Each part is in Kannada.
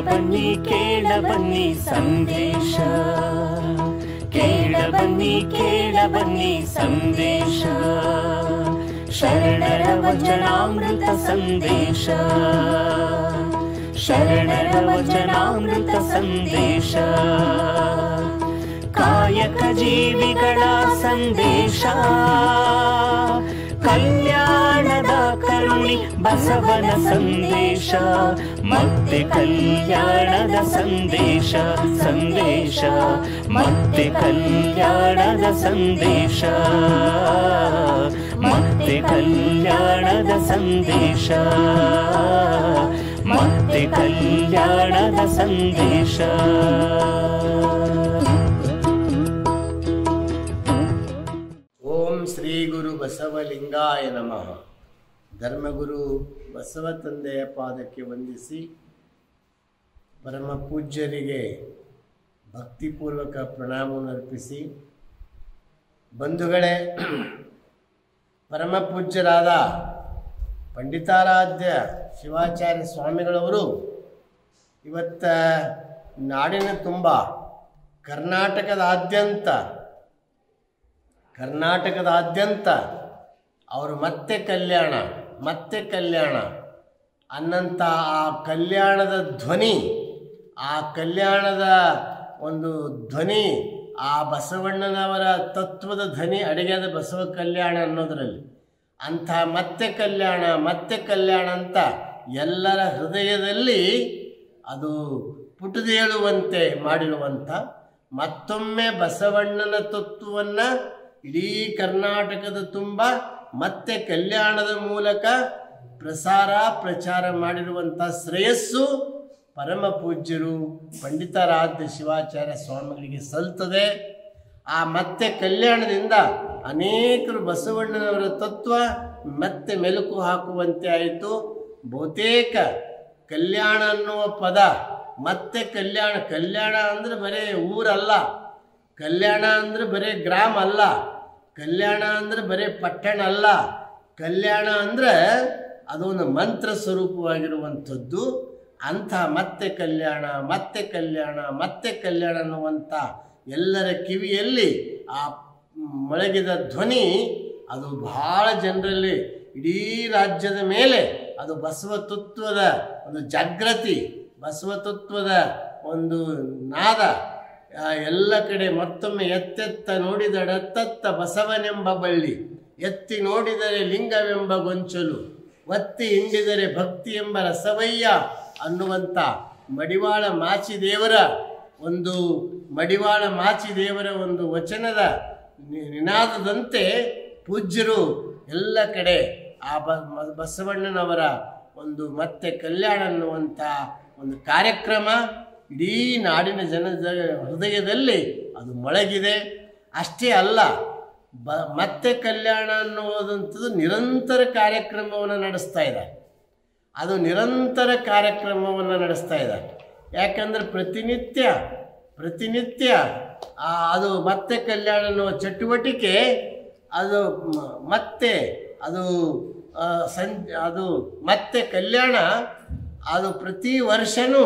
ಬನ್ನಿ ಕೇಳ ಬನ್ನಿ ಸಂದೇಶ ಕೇಳ ಬನ್ನಿ ಕೇಳ ಬನ್ನಿ ಸಂದೇಶ ಶರಣರ ವಚನಾಮೃತ ಸಂದೇಶ ಶರಣರ ವಚನಾಮೃತ ಸಂದೇಶ ಕಾಯಕ ಜೀವಿಗಳ ಸಂದೇಶ ಕಲ್ಯಾಣದ ಕರುಣಿ ಬಸವನ ಸಂದೇಶ ಮತ್ತೆ ಕಲ್ಯಾಣದ ಸಂದೇಶ ಸಂದೇಶ ಮತ್ತೆ ಕಲ್ಯಾಣದ ಸಂದೇಶ ಮತ್ತೆ ಕಲ್ಯಾಣದ ಸಂದೇಶ ಮತ್ತೆ ಕಲ್ಯಾಣದ ಸಂದೇಶ ಓಂ ಶ್ರೀ ಗುರು ಬಸವಲಿಂಗಾಯ ನಮಃ ಧರ್ಮಗುರು ಬಸವ ತಂದೆಯ ಪಾದಕ್ಕೆ ವಂದಿಸಿ ಪರಮ ಪೂಜ್ಯರಿಗೆ ಭಕ್ತಿಪೂರ್ವಕ ಪ್ರಣಾಮವನ್ನು ಅರ್ಪಿಸಿ ಬಂಧುಗಳೇ ಪರಮ ಪೂಜ್ಯರಾದ ಪಂಡಿತಾರಾಧ್ಯ ಶಿವಾಚಾರ್ಯ ಸ್ವಾಮಿಗಳವರು ಇವತ್ತ ನಾಡಿನ ತುಂಬ ಕರ್ನಾಟಕದಾದ್ಯಂತ ಕರ್ನಾಟಕದಾದ್ಯಂತ ಅವರು ಮತ್ತೆ ಕಲ್ಯಾಣ ಮತ್ತೆ ಕಲ್ಯಾಣ ಅನ್ನಂಥ ಆ ಕಲ್ಯಾಣದ ಧ್ವನಿ ಆ ಕಲ್ಯಾಣದ ಒಂದು ಧ್ವನಿ ಆ ಬಸವಣ್ಣನವರ ತತ್ವದ ಧ್ವನಿ ಅಡಿಗೆದ ಬಸವ ಕಲ್ಯಾಣ ಅನ್ನೋದರಲ್ಲಿ ಅಂಥ ಮತ್ತೆ ಕಲ್ಯಾಣ ಮತ್ತೆ ಕಲ್ಯಾಣ ಅಂತ ಎಲ್ಲರ ಹೃದಯದಲ್ಲಿ ಅದು ಪುಟದೇಳುವಂತೆ ಮಾಡಿರುವಂಥ ಮತ್ತೊಮ್ಮೆ ಬಸವಣ್ಣನ ತತ್ವವನ್ನು ಇಡೀ ಕರ್ನಾಟಕದ ತುಂಬ ಮತ್ತೆ ಕಲ್ಯಾಣದ ಮೂಲಕ ಪ್ರಸಾರ ಪ್ರಚಾರ ಮಾಡಿರುವಂಥ ಶ್ರೇಯಸ್ಸು ಪರಮ ಪೂಜ್ಯರು ಪಂಡಿತಾರಾಧ್ಯ ಶಿವಾಚಾರ್ಯ ಸ್ವಾಮಿಗಳಿಗೆ ಸಲ್ತದೆ ಆ ಮತ್ತೆ ಕಲ್ಯಾಣದಿಂದ ಅನೇಕರು ಬಸವಣ್ಣನವರ ತತ್ವ ಮತ್ತೆ ಮೆಲುಕು ಹಾಕುವಂತೆ ಆಯಿತು ಬಹುತೇಕ ಕಲ್ಯಾಣ ಅನ್ನುವ ಪದ ಮತ್ತೆ ಕಲ್ಯಾಣ ಕಲ್ಯಾಣ ಅಂದರೆ ಬರೀ ಊರಲ್ಲ ಕಲ್ಯಾಣ ಅಂದರೆ ಬರೀ ಗ್ರಾಮ ಅಲ್ಲ ಕಲ್ಯಾಣ ಅಂದರೆ ಬರೀ ಪಟ್ಟಣ ಅಲ್ಲ ಕಲ್ಯಾಣ ಅಂದರೆ ಅದೊಂದು ಮಂತ್ರ ಸ್ವರೂಪವಾಗಿರುವಂಥದ್ದು ಅಂಥ ಮತ್ತೆ ಕಲ್ಯಾಣ ಮತ್ತೆ ಕಲ್ಯಾಣ ಮತ್ತೆ ಕಲ್ಯಾಣ ಅನ್ನುವಂಥ ಎಲ್ಲರ ಕಿವಿಯಲ್ಲಿ ಆ ಮೊಳಗಿದ ಧ್ವನಿ ಅದು ಬಹಳ ಜನರಲ್ಲಿ ಇಡೀ ರಾಜ್ಯದ ಮೇಲೆ ಅದು ಬಸವ ತತ್ವದ ಒಂದು ಜಾಗೃತಿ ಬಸವ ತತ್ವದ ಒಂದು ನಾದ ಆ ಎಲ್ಲ ಕಡೆ ಮತ್ತೊಮ್ಮೆ ಎತ್ತೆತ್ತ ನೋಡಿದಡತ್ತತ್ತ ಬಸವನೆಂಬ ಬಳ್ಳಿ ಎತ್ತಿ ನೋಡಿದರೆ ಲಿಂಗವೆಂಬ ಗೊಂಚಲು ಒತ್ತಿ ಹಿಂಡಿದರೆ ಭಕ್ತಿ ಎಂಬ ರಸವಯ್ಯ ಅನ್ನುವಂಥ ಮಡಿವಾಳ ಮಾಚಿದೇವರ ಒಂದು ಮಡಿವಾಳ ಮಾಚಿದೇವರ ಒಂದು ವಚನದ ನಿ- ನಿನಾದದಂತೆ ಪೂಜ್ಯರು ಎಲ್ಲ ಕಡೆ ಆ ಬ ಮ- ಬಸವಣ್ಣನವರ ಒಂದು ಮತ್ತೆ ಕಲ್ಯಾಣ ಅನ್ನುವಂಥ ಒಂದು ಕಾರ್ಯಕ್ರಮ ಇಡೀ ನಾಡಿನ ಜನದ ಹೃದಯದಲ್ಲಿ ಅದು ಮೊಳಗಿದೆ ಅಷ್ಟೇ ಅಲ್ಲ ಬ ಮತ್ತೆ ಕಲ್ಯಾಣ ಅನ್ನುವುದಂಥದ್ದು ನಿರಂತರ ಕಾರ್ಯಕ್ರಮವನ್ನು ನಡೆಸ್ತಾ ಇದ್ದಾರೆ ಅದು ನಿರಂತರ ಕಾರ್ಯಕ್ರಮವನ್ನು ನಡೆಸ್ತಾ ಇದ್ದಾರೆ ಯಾಕಂದ್ರೆ ಪ್ರತಿನಿತ್ಯ ಪ್ರತಿನಿತ್ಯ ಆ, ಅದು ಮತ್ತೆ ಕಲ್ಯಾಣ ಅನ್ನುವ ಚಟುವಟಿಕೆ ಅದು ಮ- ಮತ್ತೆ ಅದು ಆ, ಸಂ ಅದು ಮತ್ತೆ ಕಲ್ಯಾಣ ಅದು ಪ್ರತಿ ವರ್ಷವೂ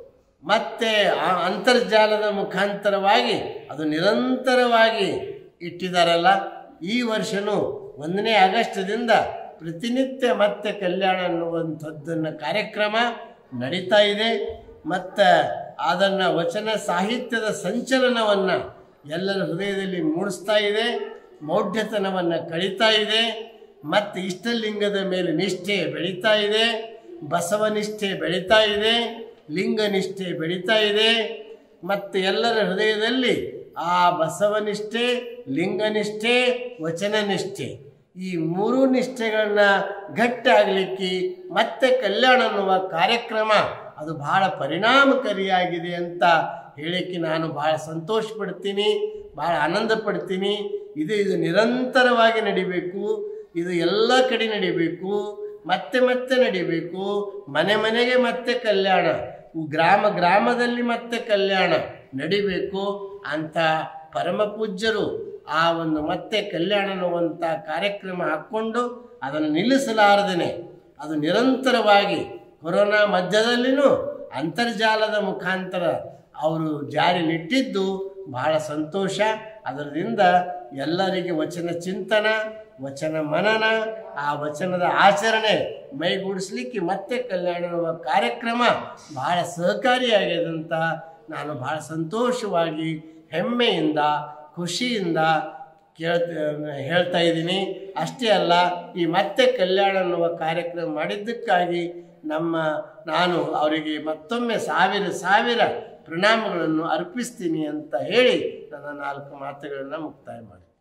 ಮತ್ತೆ ಆ ಅಂತರ್ಜಾಲದ ಮುಖಾಂತರವಾಗಿ ಅದು ನಿರಂತರವಾಗಿ ಇಟ್ಟಿದ್ದಾರಲ್ಲ ಈ ವರ್ಷನೂ ಒಂದನೇ ಆಗಸ್ಟ್ದಿಂದ ಪ್ರತಿನಿತ್ಯ ಮತ್ತೆ ಕಲ್ಯಾಣ ಅನ್ನುವಂಥದ್ದನ್ನು ಕಾರ್ಯಕ್ರಮ ನಡೀತಾ ಇದೆ ಮತ್ತು ಅದನ್ನು ವಚನ ಸಾಹಿತ್ಯದ ಸಂಚಲನವನ್ನು ಎಲ್ಲರ ಹೃದಯದಲ್ಲಿ ಮೂಡಿಸ್ತಾ ಇದೆ ಮೌಢ್ಯತನವನ್ನು ಕಳೀತಾ ಇದೆ ಮತ್ತು ಇಷ್ಟಲಿಂಗದ ಮೇಲೆ ನಿಷ್ಠೆ ಬೆಳೀತಾ ಇದೆ ಬಸವನಿಷ್ಠೆ ಬೆಳೀತಾ ಇದೆ ಲಿಂಗನಿಷ್ಠೆ ಬೆಳೀತಾ ಇದೆ ಮತ್ತು ಎಲ್ಲರ ಹೃದಯದಲ್ಲಿ ಆ ಬಸವನಿಷ್ಠೆ ಲಿಂಗನಿಷ್ಠೆ ವಚನನಿಷ್ಠೆ ಈ ಮೂರು ನಿಷ್ಠೆಗಳನ್ನ ಗಟ್ಟಿಯಾಗಲಿಕ್ಕೆ ಮತ್ತೆ ಕಲ್ಯಾಣ ಅನ್ನುವ ಕಾರ್ಯಕ್ರಮ ಅದು ಬಹಳ ಪರಿಣಾಮಕಾರಿಯಾಗಿದೆ ಅಂತ ಹೇಳಿಕ್ಕೆ ನಾನು ಬಹಳ ಸಂತೋಷ ಪಡ್ತೀನಿ ಬಹಳ ಆನಂದ ಪಡ್ತೀನಿ ಇದು ಇದು ನಿರಂತರವಾಗಿ ನಡಿಬೇಕು ಇದು ಎಲ್ಲ ಕಡೆ ನಡಿಬೇಕು ಮತ್ತೆ ಮತ್ತೆ ನಡಿಬೇಕು ಮನೆ ಮನೆಗೆ ಮತ್ತೆ ಕಲ್ಯಾಣ ಗ್ರಾಮ ಗ್ರಾಮದಲ್ಲಿ ಮತ್ತೆ ಕಲ್ಯಾಣ ನಡಿಬೇಕು ಅಂತ ಪರಮ ಪೂಜ್ಯರು ಆ ಒಂದು ಮತ್ತೆ ಕಲ್ಯಾಣ ಅನ್ನುವಂಥ ಕಾರ್ಯಕ್ರಮ ಹಾಕ್ಕೊಂಡು ಅದನ್ನು ನಿಲ್ಲಿಸಲಾರದೇನೆ ಅದು ನಿರಂತರವಾಗಿ ಕೊರೋನಾ ಮಧ್ಯದಲ್ಲಿನೂ ಅಂತರ್ಜಾಲದ ಮುಖಾಂತರ ಅವರು ಜಾರಿಲಿಟ್ಟಿದ್ದು ಬಹಳ ಸಂತೋಷ ಅದರಿಂದ ಎಲ್ಲರಿಗೆ ವಚನ ಚಿಂತನ ವಚನ ಮನನ ಆ ವಚನದ ಆಚರಣೆ ಮೈಗೂಡಿಸ್ಲಿಕ್ಕೆ ಮತ್ತೆ ಕಲ್ಯಾಣ ಎನ್ನುವ ಕಾರ್ಯಕ್ರಮ ಬಹಳ ಸಹಕಾರಿಯಾಗ್ಯದಂತ ನಾನು ಬಹಳ ಸಂತೋಷವಾಗಿ ಹೆಮ್ಮೆಯಿಂದ ಖುಷಿಯಿಂದ ಕೇಳ್ತ ಹೇಳ್ತಾ ಇದ್ದೀನಿ ಅಷ್ಟೇ ಅಲ್ಲ ಈ ಮತ್ತೆ ಕಲ್ಯಾಣ ಅನ್ನುವ ಕಾರ್ಯಕ್ರಮ ಮಾಡಿದ್ದಕ್ಕಾಗಿ ನಮ್ಮ ನಾನು ಅವರಿಗೆ ಮತ್ತೊಮ್ಮೆ ಸಾವಿರ ಸಾವಿರ ಪ್ರಣಾಮಗಳನ್ನು ಅರ್ಪಿಸ್ತೀನಿ ಅಂತ ಹೇಳಿ ನನ್ನ ನಾಲ್ಕು ಮಾತುಗಳನ್ನು ಮುಕ್ತಾಯ ಮಾಡಿ